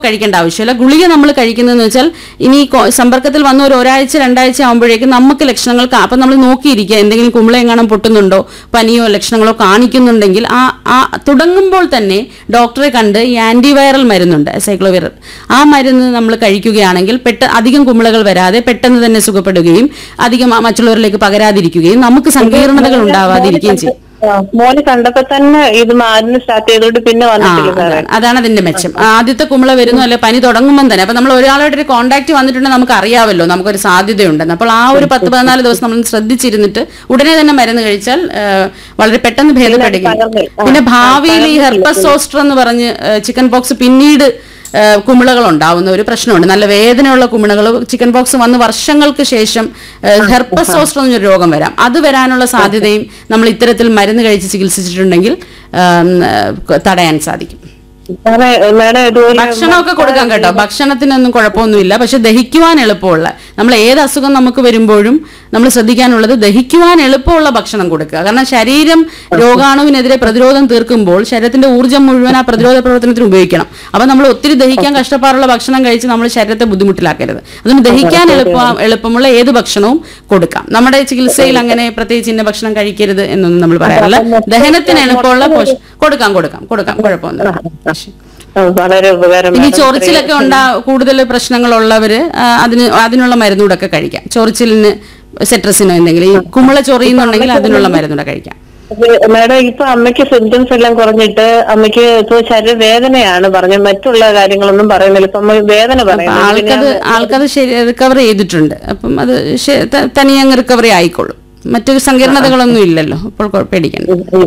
കഴിക്കേണ്ട ആവശ്യമില്ല ഗുളിക നമ്മൾ കഴിക്കുന്നതെന്ന് വെച്ചാൽ ഇനി കൊ- സമ്പർക്കത്തിൽ വന്ന ഒരു ഒരാഴ്ച രണ്ടാഴ്ച ആകുമ്പോഴേക്കും നമുക്ക് ലക്ഷണങ്ങൾ കാ- അപ്പൊ നമ്മൾ നോക്കിയിരിക്കുക എന്തെങ്കിലും കുമ്പള എങ്ങാനും പൊട്ടുന്നുണ്ടോ പനിയോ ലക്ഷണങ്ങളോ കാണിക്കുന്നുണ്ടെങ്കിൽ ആ ആ തുടങ്ങുമ്പോൾ തന്നെ ഡോക്ടറെ കണ്ട് ഈ ആന്റിവൈറൽ മരുന്നുണ്ട് സൈക്ലോവിറൽ ആ മരുന്ന് നമ്മൾ കഴിക്കുകയാണെങ്കിൽ പെട്ട അധികം കുമിളകൾ വരാതെ പെട്ടെന്ന് തന്നെ സുഖപ്പെടുകയും അധികം ആ മറ്റുള്ളവരിലേക്ക് പകരാതിരിക്കുകയും നമുക്ക് സങ്കീർണതകൾ ഉണ്ടാവാതിരിക്കുകയും ചെയ്യും ആ, മോന് കണ്ടപ്പോ തന്നെ ഇത് മരുന്ന് സ്റ്റാർട്ട് ചെയ്തോണ്ട് പിന്നെ ആ, വന്നിട്ടില്ല സാറേ അതാണ് അതാണ് അതിന്റെ മെച്ചം ആദ്യത്തെ കുമ്പള വരുന്നു അല്ലെ പനി തുടങ്ങുമ്പോൾ തന്നെ അപ്പൊ നമ്മൾ ഒരാളായിട്ട് ഒരു കോൺടാക്ട് വന്നിട്ടുണ്ടെങ്കിൽ നമുക്ക് അറിയാമല്ലോ നമുക്കൊരു സാധ്യതയുണ്ടെന്ന് അപ്പോൾ ആ ഒരു പത്ത് പതിനാല് ദിവസം നമ്മൾ ശ്രദ്ധിച്ചിരുന്നിട്ട് ഉടനെ തന്നെ മരുന്ന് കഴിച്ചാൽ ആ, വളരെ പെട്ടെന്ന് ഭേദപ്പെടുകയും പകർന്ന്, ആ, പിന്നെ ഭാവിയിൽ ഈ പകർന്ന് ഹെർപ്പസ് സോസ്റ്റർ എന്ന് പറഞ്ഞ് ചിക്കൻ പോക്സ് പിന്നീട് ആ, കുമിളകൾ ഉണ്ടാവുന്ന ഒരു പ്രശ്നമുണ്ട് നല്ല വേദനയുള്ള കുമിളകൾ ചിക്കൻ പോക്സ് വന്ന് വർഷങ്ങൾക്ക് ശേഷം ഹെർപ്പസ് സോസ്റ്റർ എന്നൊരു രോഗം വരാം അത് വരാനുള്ള സാധ്യതയും നമ്മൾ ഇത്തരത്തിൽ മരുന്ന് കഴിച്ച് ചികിത്സിച്ചിട്ടുണ്ടെങ്കിൽ ആ, ഉം, തടയാൻ സാധിക്കും സാറേ മേഡം ഇതുപോലെ ഭക്ഷണമൊക്കെ കൊടുക്കാം കേട്ടോ ഭക്ഷണത്തിനൊന്നും കുഴപ്പമൊന്നുമില്ല പക്ഷെ ദഹിക്കുവാൻ എളുപ്പമുള്ള നമ്മൾ ഏത് അസുഖം നമുക്ക് വരുമ്പോഴും നമ്മൾ ശ്രദ്ധിക്കാനുള്ളത് ദഹിക്കുവാൻ എളുപ്പമുള്ള ഭക്ഷണം കൊടുക്കുക കാരണം ശരീരം രോഗാണുവിനെതിരെ പ്രതിരോധം തീർക്കുമ്പോൾ ശരീരത്തിന്റെ ഊർജ്ജം മുഴുവൻ ആ പ്രതിരോധ പ്രവർത്തനത്തിന് ഉപയോഗിക്കണം അപ്പൊ നമ്മൾ ഒത്തിരി ദഹിക്കാൻ കഷ്ടപ്പാടുള്ള ഭക്ഷണം കഴിച്ച് നമ്മൾ ശരീരത്തെ ബുദ്ധിമുട്ടിലാക്കരുത് അതുകൊണ്ട് ദഹിക്കാൻ എളുപ്പ എളുപ്പമുള്ള ഏത് ഭക്ഷണവും കൊടുക്കാം നമ്മുടെ ചികിത്സയിൽ അങ്ങനെ പ്രത്യേകിച്ച് ഇന്ന ഭക്ഷണം കഴിക്കരുത് എന്നൊന്നും നമ്മൾ പറയാറില്ല ദഹനത്തിന് എളുപ്പമുള്ള പോഷ- കൊടുക്കാം കൊടുക്കാം കൊടുക്കാം കുഴപ്പമൊന്നുമില്ല ആ, വളരെ ഉപകാരം ഇനി madam. ചൊറിച്ചിലൊക്കെ ഉണ്ടാ കൂടുതൽ പ്രശ്നങ്ങളുള്ളവര് ആ, അതിന് അതിനുള്ള മരുന്നൂടൊക്കെ കഴിക്കാം ചൊറിച്ചിലിന് സെട്രസിനോ എന്തെങ്കിലും ഈ കുമ്പള ചൊറിയുന്നുണ്ടെങ്കിൽ അതിനുള്ള മരുന്നൂടെ കഴിക്കാം ഇത് മേഡം ഇപ്പൊ അമ്മയ്ക്ക് സിംറ്റംസ് എല്ലാം കുറഞ്ഞിട്ട് അമ്മയ്ക്ക് ഇപ്പൊ ശരീരവേദനയാണ് പറഞ്ഞത് മറ്റുള്ള കാര്യങ്ങളൊന്നും പറയുന്നില്ല ഇപ്പൊ അമ്മ വേദന അപ്പൊ പറയുന്നു ആൾക്കത് ആൾക്കത് ശരി റിക്കവർ ചെയ്തിട്ടുണ്ട് അപ്പം അത് ശ- ത- തനിയെ അങ്ങ് റിക്കവറി ആയിക്കോളും മറ്റു സങ്കീർണതകളൊന്നും ഇല്ലല്ലോ അപ്പോൾ കുഴ- പേടിക്കണ്ട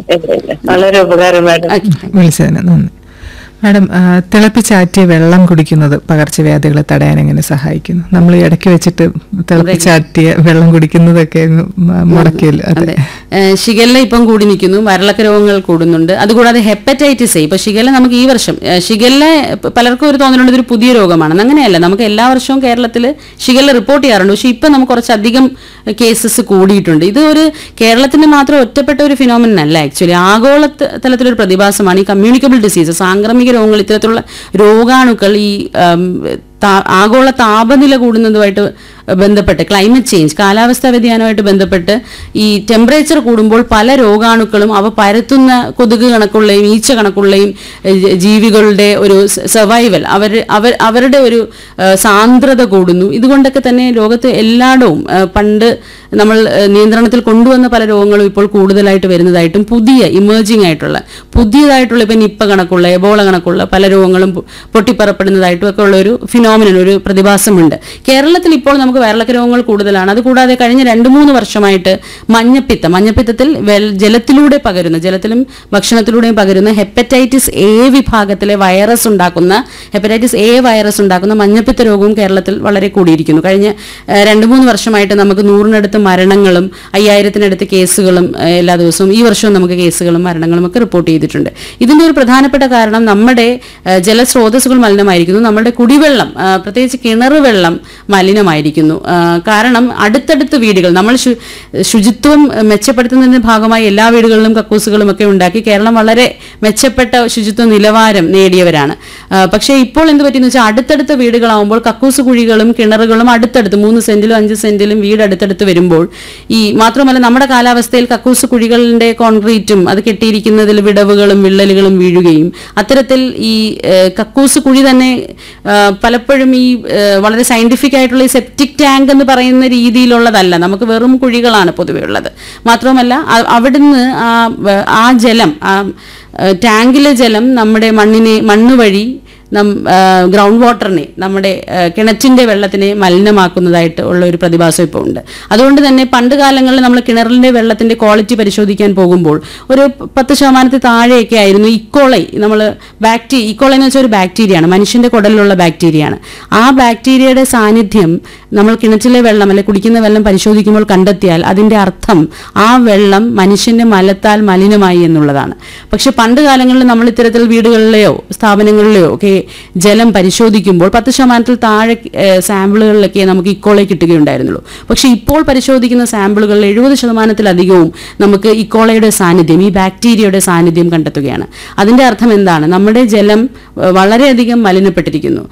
വളരെ ഉപകാരം മേഡം ഓക്കെ വിളിച്ചതിന് നന്ദി മാഡം ആ, തിളപ്പിച്ചാറ്റിയ വെള്ളം കുടിക്കുന്നത് പകർച്ചവ്യാധികളെ തടയാൻ എങ്ങനെ സഹായിക്കുന്നു നമ്മൾ ഈ ഇടയ്ക്ക് വെച്ചിട്ട് തിളപ്പിച്ചാറ്റിയ വെള്ളം കുടിക്കുന്നതൊക്കെ അങ്ങ് മ- മുടക്കിയല്ലോ അതെ അതെ ഏഹ് ഷിഗല്ല ഇപ്പം കൂടി നിൽക്കുന്നു വരളക്ക രോഗങ്ങൾ കൂടുന്നുണ്ട് അതുകൂടാതെ ഹെപ്പറ്റൈറ്റിസ് ഇപ്പൊ ഷിഗല്ല നമുക്ക് ഈ വർഷം ഏഹ് ഷിഗല്ല പ- പലർക്കും ഒരു തോന്നലുണ്ട് ഇതൊരു പുതിയ രോഗമാണെന്ന് അങ്ങനെയല്ല നമുക്ക് എല്ലാ വർഷവും കേരളത്തിൽ ഷിഗല്ല റിപ്പോർട്ട് ചെയ്യാറുണ്ട് പക്ഷെ ഇപ്പം നമുക്ക് കുറച്ചധികം കേസസ് കൂടിയിട്ടുണ്ട് ഇത് ഒരു കേരളത്തിന് മാത്രം ഒറ്റപ്പെട്ട ഒരു ഫിനോമിനൻ അല്ല ആക്ച്വലി ആഗോള ത- തലത്തിലൊരു പ്രതിഭാസമാണ് ഈ കമ്മ്യൂണിക്കബിൾ ഡിസീസ് സാംക്രമിക രോഗങ്ങൾ ഇത്തരത്തിലുള്ള രോഗാണുക്കൾ ഈ ആം, താ- ആഗോള താപനില കൂടുന്നതുമായിട്ട് ബന്ധപ്പെട്ട് ക്ലൈമറ്റ് ചേഞ്ച് കാലാവസ്ഥാ വ്യതിയാനമായിട്ട് ബന്ധപ്പെട്ട് ഈ ടെമ്പറേച്ചർ കൂടുമ്പോൾ പല രോഗാണുക്കളും അവ പരത്തുന്ന കൊതുക് കണക്കുള്ളയും ഈച്ച കണക്കുള്ളയും ഏഹ്, ജ- ജീവികളുടെ ഒരു സർവൈവൽ അവർ അവർ അവരുടെ ഒരു ഏഹ്, സാന്ദ്രത കൂടുന്നു ഇതുകൊണ്ടൊക്കെ തന്നെ ലോകത്ത് എല്ലായിടവും ഏഹ്, പണ്ട് നമ്മൾ ഏഹ്, നിയന്ത്രണത്തിൽ കൊണ്ടുവന്ന പല രോഗങ്ങളും ഇപ്പോൾ കൂടുതലായിട്ട് വരുന്നതായിട്ടും പുതിയ ഇമേർജിംഗ് ആയിട്ടുള്ള പുതിയതായിട്ടുള്ള ഇപ്പം നിപ്പ കണക്കുള്ള എബോള കണക്കുള്ള പല രോഗങ്ങളും പൊ- പൊട്ടിപ്പറപ്പെടുന്നതായിട്ടും ഒക്കെ ഉള്ള ഒരു ഫിനോമിനൻ ഒരു പ്രതിഭാസമുണ്ട് കേരളത്തിൽ ഇപ്പോൾ നമുക്ക് വയറിളക്ക രോഗങ്ങൾ കൂടുതലാണ് അതുകൂടാതെ കഴിഞ്ഞ രണ്ട് മൂന്ന് വർഷമായിട്ട് മഞ്ഞപ്പിത്തം മഞ്ഞപ്പിത്തത്തിൽ വെൽ ജലത്തിലൂടെ പകരുന്ന ജലത്തിലും ഭക്ഷണത്തിലൂടെയും പകരുന്ന ഹെപ്പറ്റൈറ്റിസ് എ വിഭാഗത്തിലെ വൈറസ് ഉണ്ടാക്കുന്ന ഹെപ്പറ്റൈറ്റിസ് എ വൈറസ് ഉണ്ടാക്കുന്ന മഞ്ഞപ്പിത്ത രോഗവും കേരളത്തിൽ വളരെ കൂടിയിരിക്കുന്നു കഴിഞ്ഞ ഏഹ്, രണ്ട് മൂന്ന് വർഷമായിട്ട് നമുക്ക് നൂറിനടുത്ത് മരണങ്ങളും അയ്യായിരത്തിനടുത്ത് കേസുകളും ഏഹ്, എല്ലാ ദിവസവും ഈ വർഷവും നമുക്ക് കേസുകളും മരണങ്ങളും ഒക്കെ റിപ്പോർട്ട് ചെയ്തിട്ടുണ്ട് ഇതിന്റെ ഒരു പ്രധാനപ്പെട്ട കാരണം നമ്മുടെ ഏഹ്, ജലസ്രോതസ്സുകൾ മലിനമായിരിക്കുന്നു നമ്മുടെ കുടിവെള്ളം ആ, പ്രത്യേകിച്ച് കിണർ വെള്ളം മലിനമായിരിക്കുന്നു ആ, കാരണം അടുത്തടുത്ത് വീടുകൾ നമ്മൾ ശു- ശുചിത്വം മെച്ചപ്പെടുത്തുന്നതിന്റെ ഭാഗമായി എല്ലാ വീടുകളിലും കക്കൂസുകളും ഒക്കെ ഉണ്ടാക്കി കേരളം വളരെ മെച്ചപ്പെട്ട ശുചിത്വ നിലവാരം നേടിയവരാണ് ആ, പക്ഷേ ഇപ്പോൾ എന്ത് പറ്റിയെന്ന് വെച്ചാൽ അടുത്തടുത്ത വീടുകളാവുമ്പോൾ കക്കൂസ് കുഴികളും കിണറുകളും അടുത്തടുത്ത് മൂന്ന് സെന്റിലും അഞ്ച് സെന്റിലും വീട് അടുത്തടുത്ത് വരുമ്പോൾ ഈ മാത്രമല്ല നമ്മുടെ കാലാവസ്ഥയിൽ കക്കൂസ് കുഴികളുടെ കോൺക്രീറ്റും അത് കെട്ടിയിരിക്കുന്നതിൽ വിടവുകളും വിള്ളലുകളും വീഴുകയും അത്തരത്തിൽ ഈ ഏഹ്, കക്കൂസ് കുഴി തന്നെ ആ, പലപ്പോഴും ഈ ഏഹ്, വളരെ സയന്റിഫിക് ആയിട്ടുള്ള ഈ സെപ്റ്റിക് ടാങ്ക് എന്ന് പറയുന്ന രീതിയിലുള്ളതല്ല നമുക്ക് വെറും കുഴികളാണ് പൊതുവെ ഉള്ളത് മാത്രമല്ല അ- അവിടുന്ന് ആ വ- ആ ജലം ആ ഏഹ്, ടാങ്കിലെ ജലം നമ്മുടെ മണ്ണിനെ മണ്ണ് വഴി നം ഗ്രൗണ്ട് വാട്ടറിനെ നമ്മുടെ ആ, കിണറ്റിന്റെ വെള്ളത്തിനെ മലിനമാക്കുന്നതായിട്ട് ഉള്ള ഒരു പ്രതിഭാസം ഇപ്പോൾ ഉണ്ട് അതുകൊണ്ട് തന്നെ പണ്ട് കാലങ്ങളിൽ നമ്മൾ കിണറിന്റെ വെള്ളത്തിന്റെ ക്വാളിറ്റി പരിശോധിക്കാൻ പോകുമ്പോൾ ഒരു പത്ത് ശതമാനത്തിൽ താഴെയൊക്കെ ആയിരുന്നു ഇക്കോളൈ നമ്മൾ ബാക്ടീരിയ ഇക്കോളൈ എന്ന് വെച്ചാൽ ഒരു ബാക്ടീരിയയാണ് മനുഷ്യന്റെ കുടലിലുള്ള ബാക്ടീരിയയാണ് ആ ബാക്ടീരിയയുടെ സാന്നിധ്യം നമ്മൾ കിണറ്റിലെ വെള്ളം അല്ലെ കുടിക്കുന്ന വെള്ളം പരിശോധിക്കുമ്പോൾ കണ്ടെത്തിയാൽ അതിന്റെ അർത്ഥം ആ വെള്ളം മനുഷ്യന്റെ മലത്താൽ മലിനമായി എന്നുള്ളതാണ് പക്ഷെ പണ്ട് കാലങ്ങളിൽ നമ്മൾ ഇത്തരത്തിൽ വീടുകളിലെയോ സ്ഥാപനങ്ങളിലെയോ ഒക്കെ ജലം പരിശോധിക്കുമ്പോൾ പത്ത് ശതമാനത്തിൽ താഴെ ഏഹ്, സാമ്പിളുകളിലൊക്കെ നമുക്ക് ഇക്കോളെ കിട്ടുകയുണ്ടായിരുന്നുള്ളൂ പക്ഷേ ഇപ്പോൾ പരിശോധിക്കുന്ന സാമ്പിളുകളിൽ എഴുപത് ശതമാനത്തിലധികവും നമുക്ക് ഇക്കോളയുടെ സാന്നിധ്യം ഈ ബാക്ടീരിയയുടെ സാന്നിധ്യം കണ്ടെത്തുകയാണ് അതിന്റെ അർത്ഥം എന്താണ് നമ്മുടെ ജലം ഏഹ്, വളരെയധികം മലിനപ്പെട്ടിരിക്കുന്നു